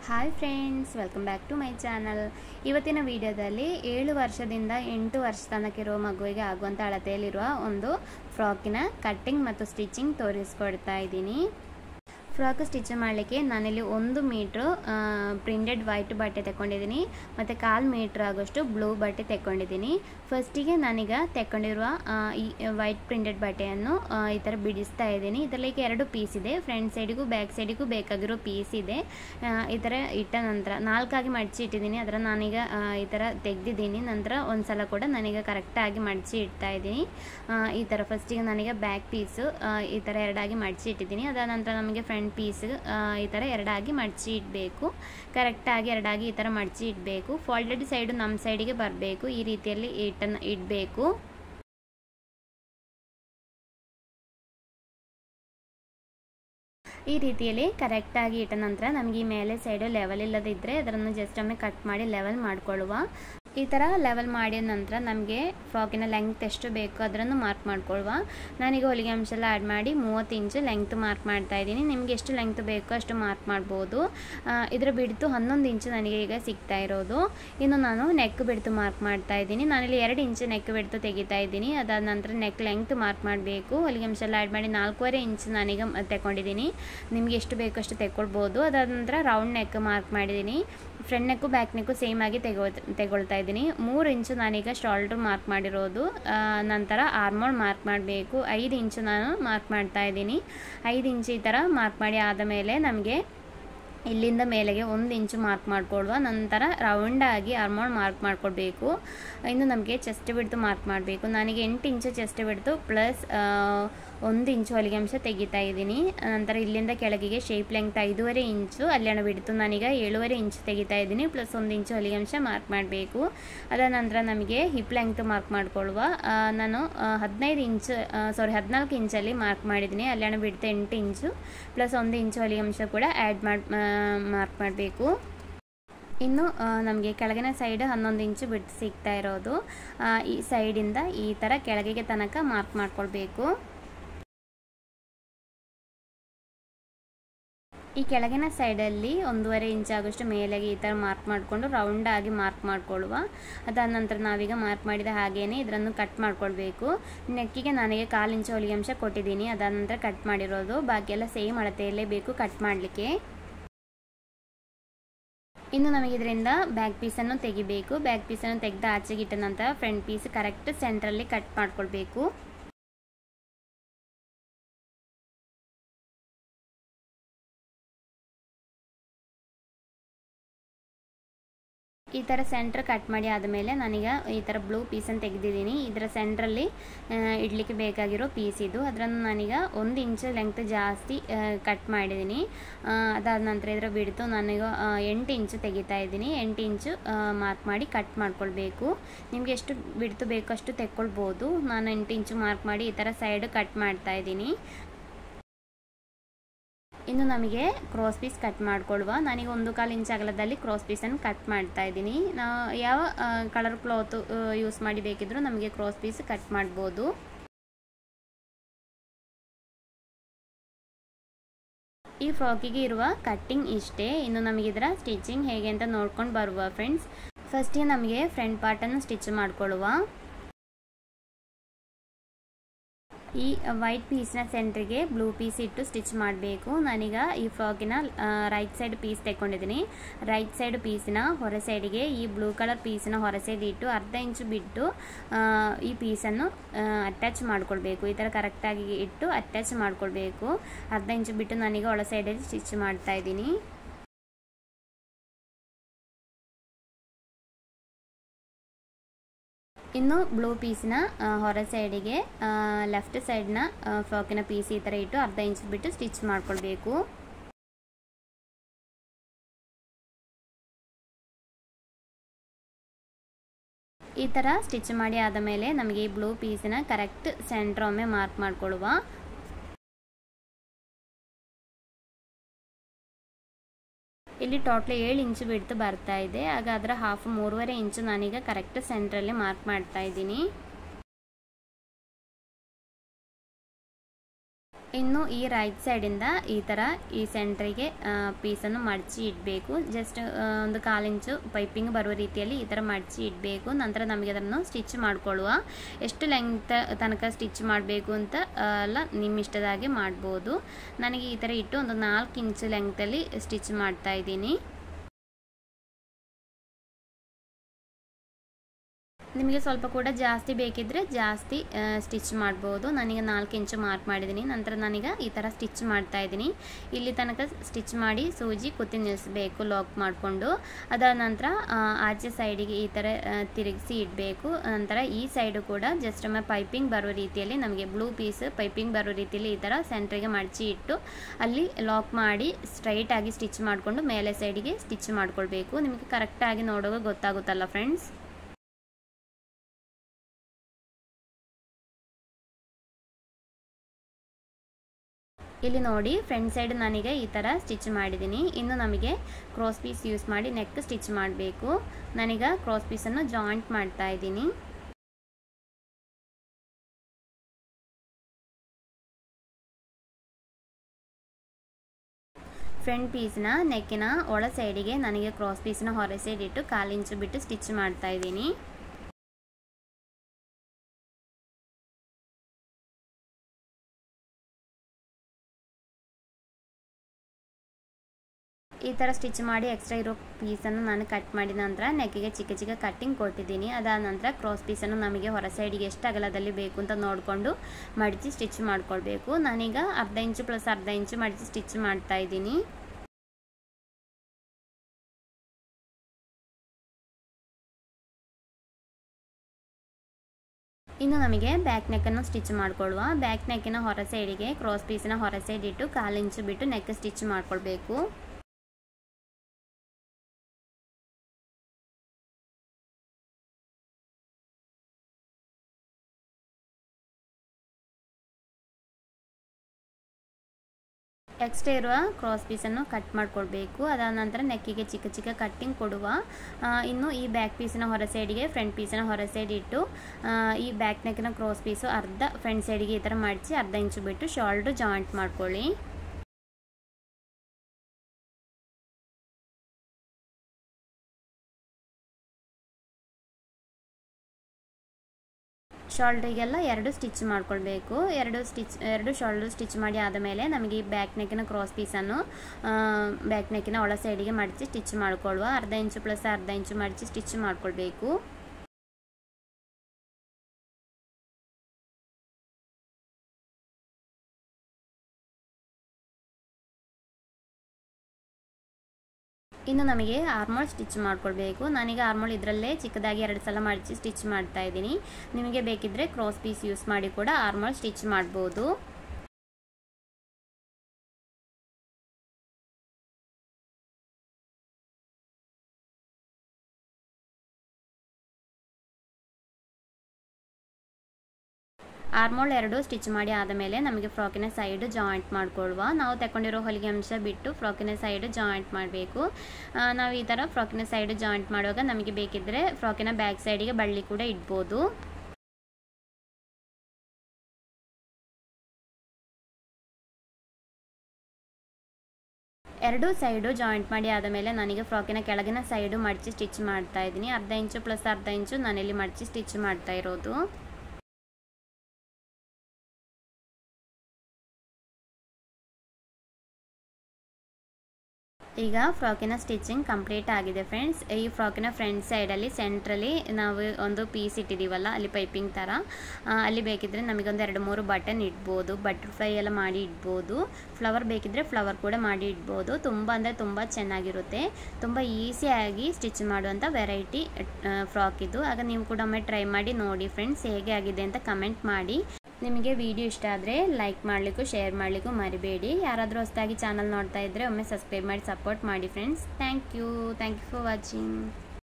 hi friends welcome back to my channel ಇವತ್ತಿನ ವಿಡಿಯೋದಲ್ಲಿ ಏಳು ವರ್ಷದಿಂದ ಎಂಟು ವರ್ಷ ತನಕ ಇರುವ ಮಗುವಿಗೆ ಆಗುವಂಥ ಅಳತೆಯಲ್ಲಿರುವ ಒಂದು ಫ್ರಾಕಿನ ಕಟ್ಟಿಂಗ್ ಮತ್ತು ಸ್ಟಿಚಿಂಗ್ ತೋರಿಸ್ಕೊಡ್ತಾ ಇದ್ದೀನಿ ಫ್ರಾಕ್ ಸ್ಟಿಚ್ ಮಾಡಲಿಕ್ಕೆ ನಾನಿಲ್ಲಿ ಒಂದು ಮೀಟ್ರು ಪ್ರಿಂಟೆಡ್ ವೈಟ್ ಬಟ್ಟೆ ತಗೊಂಡಿದ್ದೀನಿ ಮತ್ತು ಕಾಲು ಮೀಟ್ರ್ ಆಗೋಷ್ಟು ಬ್ಲೂ ಬಟ್ಟೆ ತಗೊಂಡಿದ್ದೀನಿ ಫಸ್ಟಿಗೆ ನಾನೀಗ ತಗೊಂಡಿರುವ ಈ ವೈಟ್ ಪ್ರಿಂಟೆಡ್ ಬಟ್ಟೆಯನ್ನು ಆ, ಈ ಥರ ಬಿಡಿಸ್ತಾ ಇದ್ದೀನಿ ಇದರಲ್ಲಿ ಎರಡು ಪೀಸ್ ಇದೆ ಫ್ರಂಟ್ ಸೈಡಿಗೂ ಬ್ಯಾಕ್ ಸೈಡಿಗೂ ಬೇಕಾಗಿರೋ ಪೀಸ್ ಇದೆ ಆ, ಈ ಥರ ಇಟ್ಟ ನಂತರ ನಾಲ್ಕಾಗಿ ಮಡಚಿ ಇಟ್ಟಿದ್ದೀನಿ ಅದರ ನಾನೀಗ ಆ, ಈ ಥರ ತೆಗೆದಿದ್ದೀನಿ ನಂತರ ಒಂದು ಸಲ ಕೂಡ ನಾನೀಗ ಕರೆಕ್ಟಾಗಿ ಮಡಚಿ ಇಡ್ತಾ ಇದ್ದೀನಿ ಆ, ಈ ಥರ ಫಸ್ಟಿಗೆ ನಾನೀಗ ಬ್ಯಾಕ್ ಪೀಸು ಈ ಥರ ಎರಡಾಗಿ ಮಡಚಿ ಇಟ್ಟಿದ್ದೀನಿ ಅದಾದ ನಂತರ ನಮಗೆ ಫ್ರಂಟ್ ಪೀಸ್ ಈ ಥರ ಎರಡಾಗಿ ಮಡಚಿ ಇಡಬೇಕು ಕರೆಕ್ಟಾಗಿ ಎರಡಾಗಿ ಈ ಥರ ಮಡಚಿ ಇಡಬೇಕು ಫೋಲ್ಡೆಡ್ ಸೈಡು ನಮ್ಮ ಸೈಡಿಗೆ ಬರಬೇಕು ಈ ರೀತಿಯಲ್ಲಿ ಇಟ್ಟನ್ನು ಇಡಬೇಕು ಈ ರೀತಿಯಲ್ಲಿ ಕರೆಕ್ಟಾಗಿ ಇಟ್ಟ ನಂತರ ನಮಗೆ ಈ ಮೇಲೆ ಸೈಡು ಲೆವೆಲ್ ಇಲ್ಲದಿದ್ದರೆ ಅದನ್ನು ಜಸ್ಟ್ ಒಮ್ಮೆ ಕಟ್ ಮಾಡಿ ಲೆವೆಲ್ ಮಾಡ್ಕೊಳ್ಳುವ ಈ ಥರ ಲೆವೆಲ್ ಮಾಡಿದ ನಂತರ ನಮಗೆ ಫ್ರಾಕಿನ ಲೆಂಗ್ತ್ ಎಷ್ಟು ಬೇಕು ಅದನ್ನು ಮಾರ್ಕ್ ಮಾಡ್ಕೊಳ್ಳುವ ನಾನೀಗ ಹೊಲಿಗೆ ಅಂಶ ಎಲ್ಲ ಆ್ಯಡ್ ಮಾಡಿ ಮೂವತ್ತು ಇಂಚು ಲೆಂಗ್ತ್ ಮಾರ್ಕ್ ಮಾಡ್ತಾ ಇದ್ದೀನಿ ನಿಮಗೆ ಎಷ್ಟು ಲೆಂಗ್ತ್ ಬೇಕೋ ಅಷ್ಟು ಮಾರ್ಕ್ ಮಾಡ್ಬೋದು ಆ, ಇದರ ಬಿಡ್ತು ಹನ್ನೊಂದು ಇಂಚು ನನಗೆ ಈಗ ಸಿಗ್ತಾ ಇರೋದು ಇನ್ನು ನಾನು ನೆಕ್ ಬಿಡ್ತು ಮಾರ್ಕ್ ಮಾಡ್ತಾ ಇದ್ದೀನಿ ನಾನಿಲ್ಲಿ ಎರಡು ಇಂಚು ನೆಕ್ ಬಿಡ್ತು ತೆಗಿತಾ ಇದ್ದೀನಿ ಅದಾದ ನಂತರ ನೆಕ್ ಲೆಂಗ್ತ್ ಮಾರ್ಕ್ ಮಾಡಬೇಕು ಹೊಲಿಗೆ ಅಂಶ ಎಲ್ಲ ಆ್ಯಡ್ ಮಾಡಿ ನಾಲ್ಕೂವರೆ ಇಂಚು ನಾನೀಗ ಮ- ತಗೊಂಡಿದ್ದೀನಿ ನಿಮಗೆ ಎಷ್ಟು ಬೇಕೋ ಅಷ್ಟು ತೆಗೊಳ್ಬೋದು ಅದಾದ ನಂತರ ರೌಂಡ್ ನೆಕ್ ಮಾರ್ಕ್ ಮಾಡಿದ್ದೀನಿ front neck back neck same ಆಗಿ ತೆಗೊ ತೆಗೊಳ್ತಾ ಇದ್ದೀನಿ ಮೂರು ಇಂಚು ನಾನೀಗ ಶೋಲ್ಡ್ರ್ ಮಾರ್ಕ್ ಮಾಡಿರೋದು ಆ, ನಂತರ ಆರ್ಮೋಲ್ ಮಾರ್ಕ್ ಮಾಡಬೇಕು ಐದು ಇಂಚು ನಾನು ಮಾರ್ಕ್ ಮಾಡ್ತಾ ಇದ್ದೀನಿ ಐದು ಇಂಚು ಈ ಥರ ಮಾರ್ಕ್ ಮಾಡಿ ಆದ ಮೇಲೆ ನಮಗೆ ಇಲ್ಲಿಂದ ಮೇಲೆಗೆ ಒಂದು ಇಂಚು ಮಾರ್ಕ್ ಮಾಡ್ಕೊಳ್ಳುವ ನಂತರ ರೌಂಡಾಗಿ ಆರ್ಮೋಲ್ ಮಾರ್ಕ್ ಮಾಡ್ಕೊಳ್ಬೇಕು ಇನ್ನು ನಮಗೆ ಚೆಸ್ಟ್ ಬಿಡ್ತು ಮಾರ್ಕ್ ಮಾಡಬೇಕು ನನಗೆ ಎಂಟು ಇಂಚು ಚೆಸ್ಟ್ ಬಿಡ್ತು ಪ್ಲಸ್ ಒಂದು ಇಂಚು ಹೊಲಿಗೆ ಅಂಶ ತೆಗಿತಾ ಇದ್ದೀನಿ ನಂತರ ಇಲ್ಲಿಂದ ಕೆಳಗಿಗೆ ಶೇಪ್ ಲೆಂಗ್ತ್ ಐದೂವರೆ ಇಂಚು ಅಲ್ಲಿನ ಬಿಡ್ತು ನಾನೀಗ ಏಳುವರೆ ಇಂಚು ತೆಗಿತಾ ಇದ್ದೀನಿ ಪ್ಲಸ್ ಒಂದು ಇಂಚು ಹೊಲಿಗೆ ಅಂಶ ಮಾರ್ಕ್ ಮಾಡಬೇಕು ಅದಾದ ನಂತರ ನಮಗೆ ಹಿಪ್ ಲೆಂಗ್ತ್ ಮಾರ್ಕ್ ಮಾಡ್ಕೊಳ್ಳುವ ಆ, ನಾನು ಹದಿನೈದು ಇಂಚು ಸಾರಿ ಹದಿನಾಲ್ಕು ಇಂಚಲ್ಲಿ ಮಾರ್ಕ್ ಮಾಡಿದ್ದೀನಿ ಅಲ್ಲಿನ ಬಿಡ್ತು ಎಂಟು ಇಂಚು ಪ್ಲಸ್ ಒಂದು ಇಂಚು ಹೊಲಿಗೆ ಅಂಶ ಕೂಡ ಆ್ಯಡ್ ಮಾಡಿ ಮಾರ್ಕ್ ಮಾಡಬೇಕು ಇನ್ನು ನಮಗೆ ಕೆಳಗಿನ ಸೈಡ್ ಹನ್ನೊಂದು ಇಂಚು ಬಿಟ್ಟು ಸಿಗ್ತಾ ಇರೋದು ಆ, ಈ ಸೈಡಿಂದ ಈ ಥರ ಕೆಳಗಿಗೆ ತನಕ ಮಾರ್ಕ್ ಮಾಡ್ಕೊಳ್ಬೇಕು ಈ ಕೆಳಗಿನ ಸೈಡಲ್ಲಿ ಒಂದೂವರೆ ಇಂಚ್ ಆಗೋಷ್ಟು ಮೇಲೆಗೆ ಈ ಥರ ಮಾರ್ಕ್ ಮಾಡಿಕೊಂಡು ರೌಂಡ್ ಆಗಿ ಮಾರ್ಕ್ ಮಾಡ್ಕೊಳ್ಳುವ ಅದಾದ ನಂತರ ನಾವೀಗ ಮಾರ್ಕ್ ಮಾಡಿದ ಹಾಗೇನೆ ಇದನ್ನು ಕಟ್ ಮಾಡ್ಕೊಳ್ಬೇಕು ನೆಕ್ಕಿಗೆ ನನಗೆ ಕಾಲು ಇಂಚು ಹೊಲಿಗೆ ಅಂಶ ಕೊಟ್ಟಿದ್ದೀನಿ ಅದಾದ ನಂತರ ಕಟ್ ಮಾಡಿರೋದು ಬಾಕಿ ಎಲ್ಲ ಸೇಮ್ ಅಳತೆಯಲ್ಲೇ ಬೇಕು ಕಟ್ ಮಾಡಲಿಕ್ಕೆ ಇನ್ನು ನಮಗೆ ಇದರಿಂದ ಬ್ಯಾಕ್ ಪೀಸನ್ನು ತೆಗಿಬೇಕು ಬ್ಯಾಕ್ ಪೀಸನ್ನು ತೆಗೆದು ಆಚೆಗೆ ಇಟ್ಟ ನಂತರ ಫ್ರಂಟ್ ಪೀಸ್ ಕರೆಕ್ಟ್ ಸೆಂಟ್ರಲ್ಲಿ ಕಟ್ ಮಾಡ್ಕೊಳ್ಬೇಕು ಈ ಥರ ಸೆಂಟ್ರ್ ಕಟ್ ಮಾಡಿ ಆದಮೇಲೆ ನಾನೀಗ ಈ ಥರ ಬ್ಲೂ ಪೀಸನ್ನು ತೆಗೆದಿದ್ದೀನಿ ಇದರ ಸೆಂಟ್ರಲ್ಲಿ ಇಡ್ಲಿಕ್ಕೆ ಬೇಕಾಗಿರೋ ಪೀಸ್ ಇದು ಅದನ್ನು ನಾನೀಗ ಒಂದು ಇಂಚು ಲೆಂಗ್ತ್ ಜಾಸ್ತಿ ಕಟ್ ಮಾಡಿದ್ದೀನಿ ಆ, ಅದಾದ ನಂತರ ಇದರ ಬಿಡ್ತು ನಾನೀಗ ಆ, ಎಂಟು ಇಂಚು ತೆಗಿತಾ ಇದ್ದೀನಿ ಎಂಟು ಇಂಚು ಮಾರ್ಕ್ ಮಾಡಿ ಕಟ್ ಮಾಡ್ಕೊಳ್ಬೇಕು ನಿಮಗೆ ಎಷ್ಟು ಬಿಡ್ತು ಬೇಕೋ ಅಷ್ಟು ತೆಕ್ಕೊಳ್ಬೋದು ನಾನು ಎಂಟು ಇಂಚು ಮಾರ್ಕ್ ಮಾಡಿ ಈ ಥರ ಸೈಡ್ ಕಟ್ ಮಾಡ್ತಾ ಇದ್ದೀನಿ ಇನ್ನು ನಮಗೆ ಕ್ರಾಸ್ ಪೀಸ್ ಕಟ್ ಮಾಡ್ಕೊಳ್ಳುವ ನಾನೀಗ ಒಂದು ಕಾಲು ಇಂಚ್ ಅಗಲದಲ್ಲಿ ಕ್ರಾಸ್ ಪೀಸನ್ನು ಕಟ್ ಮಾಡ್ತಾ ಇದ್ದೀನಿ ನಾವು ಯಾವ ಕಲರ್ ಕ್ಲಾತ್ ಯೂಸ್ ಮಾಡಿ ಬೇಕಿದ್ರೂ ನಮಗೆ ಕ್ರಾಸ್ ಪೀಸ್ ಕಟ್ ಮಾಡ್ಬೋದು ಈ ಫ್ರಾಕಿಗೆ ಇರುವ ಕಟ್ಟಿಂಗ್ ಇಷ್ಟೇ ಇನ್ನು ನಮಗೆ ಇದರ ಸ್ಟಿಚಿಂಗ್ ಹೇಗೆ ಅಂತ ನೋಡ್ಕೊಂಡು ಬರುವ ಫ್ರೆಂಡ್ಸ್ ಫಸ್ಟಿಗೆ ನಮಗೆ ಫ್ರಂಟ್ ಪಾರ್ಟನ್ನು ಸ್ಟಿಚ್ ಮಾಡ್ಕೊಳ್ಳುವ ಈ ವೈಟ್ ಪೀಸ್ನ ಸೆಂಟ್ರಿಗೆ ಬ್ಲೂ ಪೀಸ್ ಇಟ್ಟು ಸ್ಟಿಚ್ ಮಾಡಬೇಕು ನಾನೀಗ ಈ ಫ್ರಾಕಿನ ರೈಟ್ ಸೈಡ್ ಪೀಸ್ ತೆಕ್ಕೊಂಡಿದ್ದೀನಿ ರೈಟ್ ಸೈಡ್ ಪೀಸಿನ ಹೊರ ಸೈಡಿಗೆ ಈ ಬ್ಲೂ ಕಲರ್ ಪೀಸಿನ ಹೊರ ಸೈಡ್ ಇಟ್ಟು ಅರ್ಧ ಇಂಚು ಬಿಟ್ಟು ಆ, ಈ ಪೀಸನ್ನು ಅಟ್ಯಾಚ್ ಮಾಡ್ಕೊಳ್ಬೇಕು ಈ ಥರ ಕರೆಕ್ಟಾಗಿ ಇಟ್ಟು ಅಟ್ಯಾಚ್ ಮಾಡ್ಕೊಳ್ಬೇಕು ಅರ್ಧ ಇಂಚು ಬಿಟ್ಟು ನಾನೀಗ ಒಳ ಸೈಡಲ್ಲಿ ಸ್ಟಿಚ್ ಮಾಡ್ತಾ ಇದ್ದೀನಿ ಇನ್ನು ಬ್ಲೂ ಪೀಸ್ನ ಹೊರ ಸೈಡಿಗೆ ಲೆಫ್ಟ್ ಸೈಡ್ನ ಫ್ರಾಕಿನ ಪೀಸ್ ಈ ಥರ ಇಟ್ಟು ಅರ್ಧ ಇಂಚ್ ಬಿಟ್ಟು ಸ್ಟಿಚ್ ಮಾಡ್ಕೊಳ್ಬೇಕು ಈ ಥರ ಸ್ಟಿಚ್ ಮಾಡಿ ಆದ ಮೇಲೆ ನಮಗೆ ಈ ಬ್ಲೂ ಪೀಸಿನ ಕರೆಕ್ಟ್ ಸೆಂಟ್ರ್ ಒಮ್ಮೆ ಮಾರ್ಕ್ ಮಾಡ್ಕೊಳ್ಳುವ ಇಲ್ಲಿ ಟೋಟ್ಲ್ ಏಳು ಇಂಚು ಬಿಡ್ತು ಬರ್ತಾ ಇದೆ ಆಗ ಅದರ ಹಾಫ್ ಮೂರುವರೆ ಇಂಚು ನಾನೀಗ ಕರೆಕ್ಟ್ ಸೆಂಟ್ರಲ್ಲಿ ಮಾರ್ಕ್ ಮಾಡ್ತಾ ಇದ್ದೀನಿ ಇನ್ನು ಈ ರೈಟ್ ಸೈಡಿಂದ ಈ ಥರ ಈ ಸೆಂಟ್ರಿಗೆ ಪೀಸನ್ನು ಮಡಚಿ ಇಡಬೇಕು ಜಸ್ಟ್ ಒಂದು ಕಾಲು ಇಂಚು ಪೈಪಿಂಗ್ ಬರುವ ರೀತಿಯಲ್ಲಿ ಈ ಥರ ಮಡಚಿ ಇಡಬೇಕು ನಂತರ ನಮಗೆ ಅದನ್ನು ಸ್ಟಿಚ್ ಮಾಡ್ಕೊಳ್ಳುವ ಎಷ್ಟು ಲೆಂತ್ ತನಕ ಸ್ಟಿಚ್ ಮಾಡಬೇಕು ಅಂತ ಎಲ್ಲ ನಿಮ್ಮ ಇಷ್ಟದಾಗೆ ಮಾಡ್ಬೋದು ನನಗೆ ಈ ಥರ ಇಟ್ಟು ಒಂದು ನಾಲ್ಕು ಇಂಚು ಲೆಂಗ್ತಲ್ಲಿ ಸ್ಟಿಚ್ ಮಾಡ್ತಾ ಇದ್ದೀನಿ ನಿಮಗೆ ಸ್ವಲ್ಪ ಕೂಡ ಜಾಸ್ತಿ ಬೇಕಿದ್ದರೆ ಜಾಸ್ತಿ ಸ್ಟಿಚ್ ಮಾಡ್ಬೋದು ನನಗೆ ನಾಲ್ಕು ಇಂಚು ಮಾರ್ಕ್ ಮಾಡಿದ್ದೀನಿ ನಂತರ ನನಗೆ ಈ ಥರ ಸ್ಟಿಚ್ ಮಾಡ್ತಾ ಇದ್ದೀನಿ ಇಲ್ಲಿ ತನಕ ಸ್ಟಿಚ್ ಮಾಡಿ ಸೂಜಿ ಕುತ್ತಿ ನಿಲ್ಲಿಸಬೇಕು ಲಾಕ್ ಮಾಡಿಕೊಂಡು ಅದಾದ ನಂತರ ಆಚೆ ಸೈಡಿಗೆ ಈ ಥರ ತಿರುಗಿಸಿ ಇಡಬೇಕು ನಂತರ ಈ ಸೈಡು ಕೂಡ ಜಸ್ಟ್ ಒಮ್ಮೆ ಪೈಪಿಂಗ್ ಬರೋ ರೀತಿಯಲ್ಲಿ ನಮಗೆ ಬ್ಲೂ ಪೀಸ್ ಪೈಪಿಂಗ್ ಬರೋ ರೀತಿಯಲ್ಲಿ ಈ ಥರ ಸೆಂಟ್ರಿಗೆ ಮಡಚಿ ಇಟ್ಟು ಅಲ್ಲಿ ಲಾಕ್ ಮಾಡಿ ಸ್ಟ್ರೈಟಾಗಿ ಸ್ಟಿಚ್ ಮಾಡಿಕೊಂಡು ಮೇಲೆ ಸೈಡಿಗೆ ಸ್ಟಿಚ್ ಮಾಡ್ಕೊಳ್ಬೇಕು ನಿಮಗೆ ಕರೆಕ್ಟಾಗಿ ನೋಡುವಾಗ ಗೊತ್ತಾಗುತ್ತಲ್ಲ ಫ್ರೆಂಡ್ಸ್ ಇಲ್ಲಿ ನೋಡಿ ಫ್ರಂಟ್ ಸೈಡ್ ನನಗೆ ಈ ಥರ ಸ್ಟಿಚ್ ಮಾಡಿದ್ದೀನಿ ಇನ್ನು ನಮಗೆ ಕ್ರಾಸ್ ಪೀಸ್ ಯೂಸ್ ಮಾಡಿ ನೆಕ್ ಸ್ಟಿಚ್ ಮಾಡಬೇಕು ನಾನೀಗ ಕ್ರಾಸ್ ಪೀಸನ್ನು ಜಾಯಿಂಟ್ ಮಾಡ್ತಾ ಇದ್ದೀನಿ ಫ್ರಂಟ್ ಪೀಸ್ನ ನೆಕ್ಕಿನ ಒಳ ಸೈಡಿಗೆ ನನಗೆ ಕ್ರಾಸ್ ಪೀಸ್ನ ಹೊರ ಸೈಡ್ ಇಟ್ಟು ಕಾಲು ಇಂಚು ಬಿಟ್ಟು ಸ್ಟಿಚ್ ಮಾಡ್ತಾ ಇದ್ದೀನಿ ಈ ಥರ ಸ್ಟಿಚ್ ಮಾಡಿ ಎಕ್ಸ್ಟ್ರಾ ಇರೋ ಪೀಸನ್ನು ನಾನು ಕಟ್ ಮಾಡಿದ ನಂತರ ನೆಕ್ಕಿಗೆ ಚಿಕ್ಕ ಚಿಕ್ಕ ಕಟ್ಟಿಂಗ್ ಕೊಟ್ಟಿದ್ದೀನಿ ಅದಾದ ನಂತರ ಕ್ರಾಸ್ ಪೀಸನ್ನು ನಮಗೆ ಹೊರ ಸೈಡಿಗೆ ಎಷ್ಟು ಅಗಲದಲ್ಲಿ ಬೇಕು ಅಂತ ನೋಡಿಕೊಂಡು ಮಡಚಿ ಸ್ಟಿಚ್ ಮಾಡ್ಕೊಳ್ಬೇಕು ನಾನೀಗ ಅರ್ಧ ಇಂಚು ಪ್ಲಸ್ ಅರ್ಧ ಇಂಚು ಮಡಚಿ ಸ್ಟಿಚ್ ಮಾಡ್ತಾ ಇದ್ದೀನಿ ಇನ್ನು ನಮಗೆ ಬ್ಯಾಕ್ ನೆಕ್ಕನ್ನು ಸ್ಟಿಚ್ ಮಾಡ್ಕೊಳ್ಳುವ ಬ್ಯಾಕ್ ನೆಕ್ಕಿನ ಹೊರ ಸೈಡಿಗೆ ಕ್ರಾಸ್ ಪೀಸಿನ ಹೊರ ಸೈಡ್ ಇಟ್ಟು ಕಾಲು ಇಂಚು ಬಿಟ್ಟು ನೆಕ್ ಸ್ಟಿಚ್ ಮಾಡ್ಕೊಳ್ಬೇಕು ಎಕ್ಸ್ಟ್ರಾ ಇರುವ ಕ್ರಾಸ್ ಪೀಸನ್ನು ಕಟ್ ಮಾಡ್ಕೊಳ್ಬೇಕು ಅದಾದ ನಂತರ ನೆಕ್ಕಿಗೆ ಚಿಕ್ಕ ಚಿಕ್ಕ ಕಟ್ಟಿಂಗ್ ಕೊಡುವ ಇನ್ನು ಈ ಬ್ಯಾಕ್ ಪೀಸಿನ ಹೊರ ಸೈಡಿಗೆ ಫ್ರಂಟ್ ಪೀಸಿನ ಹೊರ ಸೈಡ್ ಇಟ್ಟು ಈ ಬ್ಯಾಕ್ ನೆಕ್ಕಿನ ಕ್ರಾಸ್ ಪೀಸು ಅರ್ಧ ಫ್ರಂಟ್ ಸೈಡಿಗೆ ಈ ಥರ ಮಡಿಸಿ ಅರ್ಧ ಇಂಚು ಬಿಟ್ಟು ಶಾಲ್ಡ್ರು ಜಾಯಿಂಟ್ ಮಾಡ್ಕೊಳ್ಳಿ ಶಾಲ್ಡ್ರಿಗೆಲ್ಲ ಎರಡು ಸ್ಟಿಚ್ ಮಾಡ್ಕೊಳ್ಬೇಕು ಎರಡು ಸ್ಟಿಚ್ ಎರಡು ಶಾಲ್ಡ್ರು ಸ್ಟಿಚ್ ಮಾಡಿ ಆದಮೇಲೆ ನಮಗೆ ಈ ಬ್ಯಾಕ್ ನೆಕ್ಕಿನ ಕ್ರಾಸ್ ಪೀಸನ್ನು ಬ್ಯಾಕ್ ನೆಕ್ಕಿನ ಒಳ ಸೈಡಿಗೆ ಮಡಚಿ ಸ್ಟಿಚ್ ಮಾಡ್ಕೊಳ್ಳುವ ಅರ್ಧ ಇಂಚು ಪ್ಲಸ್ ಅರ್ಧ ಇಂಚು ಮಡಚಿ ಸ್ಟಿಚ್ ಮಾಡ್ಕೊಳ್ಬೇಕು ಇನ್ನು ನಮಗೆ ಆರ್ಮೋಲ್ ಸ್ಟಿಚ್ ಮಾಡ್ಕೊಳ್ಬೇಕು ನಾನೀಗ ಆರ್ಮೋಲ್ ಇದರಲ್ಲೇ ಚಿಕ್ಕದಾಗಿ ಎರಡು ಸಲ ಮಡಚಿ ಸ್ಟಿಚ್ ಮಾಡ್ತಾ ಇದ್ದೀನಿ ನಿಮಗೆ ಬೇಕಿದ್ದರೆ ಕ್ರಾಸ್ ಪೀಸ್ ಯೂಸ್ ಮಾಡಿ ಕೂಡ ಆರ್ಮೋಲ್ ಸ್ಟಿಚ್ ಮಾಡ್ಬೋದು ಆರ್ಮೋಲ್ ಎರಡು ಸ್ಟಿಚ್ ಮಾಡಿ ಆದಮೇಲೆ ನಮಗೆ ಫ್ರಾಕಿನ ಸೈಡ್ ಜಾಯಿಂಟ್ ಮಾಡ್ಕೊಳ್ಳುವ ನಾವು ತಗೊಂಡಿರೋ ಹೊಲಿಗೆ ಅಂಶ ಬಿಟ್ಟು ಫ್ರಾಕಿನ ಸೈಡ್ ಜಾಯಿಂಟ್ ಮಾಡಬೇಕು ನಾವು ಈ ಥರ ಫ್ರಾಕಿನ ಸೈಡ್ ಜಾಯಿಂಟ್ ಮಾಡುವಾಗ ನಮಗೆ ಬೇಕಿದ್ದರೆ ಫ್ರಾಕಿನ ಬ್ಯಾಕ್ ಸೈಡಿಗೆ ಬಳ್ಳಿ ಕೂಡ ಇಡ್ಬೋದು ಎರಡು ಸೈಡು ಜಾಯಿಂಟ್ ಮಾಡಿ ಆದಮೇಲೆ ನನಗೆ ಫ್ರಾಕಿನ ಕೆಳಗಿನ ಸೈಡು ಮಡಚಿ ಸ್ಟಿಚ್ ಮಾಡ್ತಾ ಇದ್ದೀನಿ ಅರ್ಧ ಇಂಚು ಪ್ಲಸ್ ಅರ್ಧ ಇಂಚು ನಾನಿಲ್ಲಿ ಮಡಚಿ ಸ್ಟಿಚ್ ಮಾಡ್ತಾ ಇರೋದು ಈಗ ಫ್ರಾಕಿನ ಸ್ಟಿಚಿಂಗ್ ಕಂಪ್ಲೀಟ್ ಆಗಿದೆ ಫ್ರೆಂಡ್ಸ್ ಈ ಫ್ರಾಕಿನ ಫ್ರಂಟ್ ಸೈಡಲ್ಲಿ ಸೆಂಟ್ರಲ್ಲಿ ನಾವು ಒಂದು ಪೀಸ್ ಇಟ್ಟಿದ್ದೀವಲ್ಲ ಅಲ್ಲಿ ಪೈಪಿಂಗ್ ಥರ ಅಲ್ಲಿ ಬೇಕಿದ್ದರೆ ನಮಗೊಂದು ಎರಡು ಮೂರು ಬಟನ್ ಇಡ್ಬೋದು ಬಟರ್ಫ್ಲೈ ಎಲ್ಲ ಮಾಡಿ ಇಡ್ಬೋದು ಫ್ಲವರ್ ಬೇಕಿದ್ದರೆ ಫ್ಲವರ್ ಕೂಡ ಮಾಡಿ ಇಡ್ಬೋದು ತುಂಬ ಅಂದರೆ ತುಂಬ ಚೆನ್ನಾಗಿರುತ್ತೆ ತುಂಬ ಈಸಿಯಾಗಿ ಸ್ಟಿಚ್ ಮಾಡುವಂಥ ವೆರೈಟಿ ಫ್ರಾಕ್ ಇದು ಆಗ ನೀವು ಕೂಡ ಒಮ್ಮೆ ಟ್ರೈ ಮಾಡಿ ನೋಡಿ ಫ್ರೆಂಡ್ಸ್ ಹೇಗೆ ಆಗಿದೆ ಅಂತ ಕಮೆಂಟ್ ಮಾಡಿ ನಿಮಗೆ ವಿಡಿಯೋ ಇಷ್ಟ ಆದರೆ ಲೈಕ್ ಮಾಡಲಿಕ್ಕೂ ಶೇರ್ ಮಾಡಲಿಕ್ಕೂ ಮರಿಬೇಡಿ ಯಾರಾದರೂ ಹೊಸದಾಗಿ ಚಾನಲ್ ನೋಡ್ತಾ ಇದ್ದರೆ ಒಮ್ಮೆ ಸಬ್ಸ್ಕ್ರೈಬ್ ಮಾಡಿ ಸಪೋರ್ಟ್ ಮಾಡಿ friends thank you thank you for watching